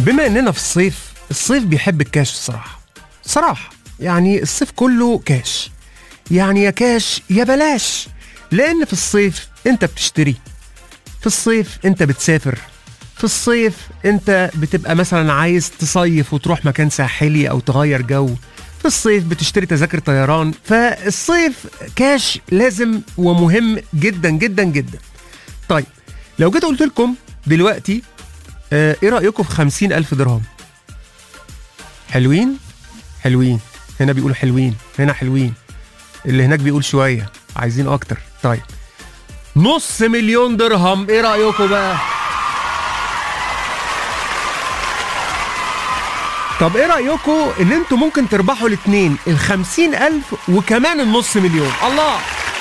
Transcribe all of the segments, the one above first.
بما اننا في الصيف الصيف بيحب الكاش الصراحه صراحه يعني الصيف كله كاش يعني يا كاش يا بلاش لان في الصيف انت بتشتري في الصيف انت بتسافر في الصيف انت بتبقى مثلا عايز تصيف وتروح مكان ساحلي او تغير جو في الصيف بتشتري تذاكر طيران فالصيف كاش لازم ومهم جدا جدا جدا طيب لو جيت قلت لكم دلوقتي آه ايه رأيكم في خمسين ألف درهم حلوين حلوين هنا بيقولوا حلوين هنا حلوين اللي هناك بيقول شوية عايزين أكتر طيب نص مليون درهم ايه رأيكم بقى طب ايه رأيكم ان انتوا ممكن تربحوا الاتنين الخمسين ألف وكمان النص مليون الله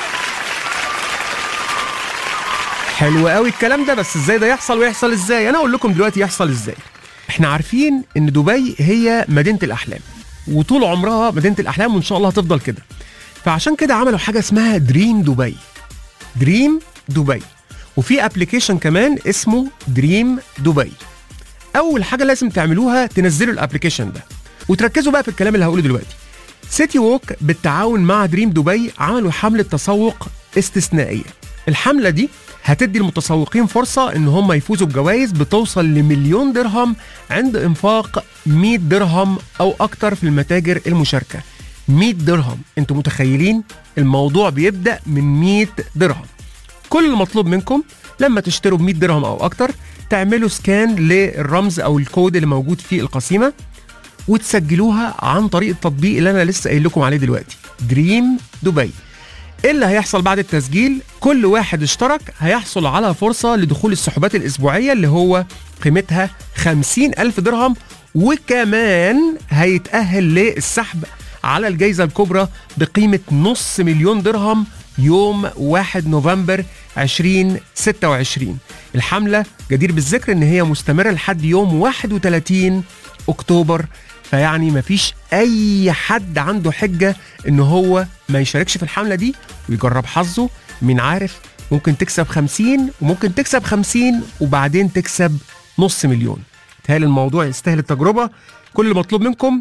حلو قوي الكلام ده بس ازاي ده يحصل ويحصل ازاي انا اقول لكم دلوقتي يحصل ازاي احنا عارفين ان دبي هي مدينه الاحلام وطول عمرها مدينه الاحلام وان شاء الله هتفضل كده فعشان كده عملوا حاجه اسمها دريم دبي دريم دبي وفي ابلكيشن كمان اسمه دريم دبي اول حاجه لازم تعملوها تنزلوا الابلكيشن ده وتركزوا بقى في الكلام اللي هقوله دلوقتي سيتي ووك بالتعاون مع دريم دبي عملوا حمله تسوق استثنائيه الحمله دي هتدي المتسوقين فرصة إن هم يفوزوا بجوائز بتوصل لمليون درهم عند إنفاق 100 درهم أو أكتر في المتاجر المشاركة 100 درهم أنتوا متخيلين الموضوع بيبدأ من 100 درهم كل المطلوب منكم لما تشتروا ب 100 درهم أو أكتر تعملوا سكان للرمز أو الكود اللي موجود في القسيمة وتسجلوها عن طريق التطبيق اللي أنا لسه قايل لكم عليه دلوقتي دريم دبي ايه اللي هيحصل بعد التسجيل كل واحد اشترك هيحصل على فرصة لدخول السحوبات الأسبوعية اللي هو قيمتها 50 ألف درهم وكمان هيتأهل للسحب على الجائزة الكبرى بقيمة نص مليون درهم يوم 1 نوفمبر 2026 الحملة جدير بالذكر ان هي مستمرة لحد يوم 31 اكتوبر فيعني مفيش اي حد عنده حجة ان هو ما يشاركش في الحملة دي ويجرب حظه مين عارف ممكن تكسب 50 وممكن تكسب 50 وبعدين تكسب نص مليون تهيألي الموضوع يستاهل التجربة كل اللي مطلوب منكم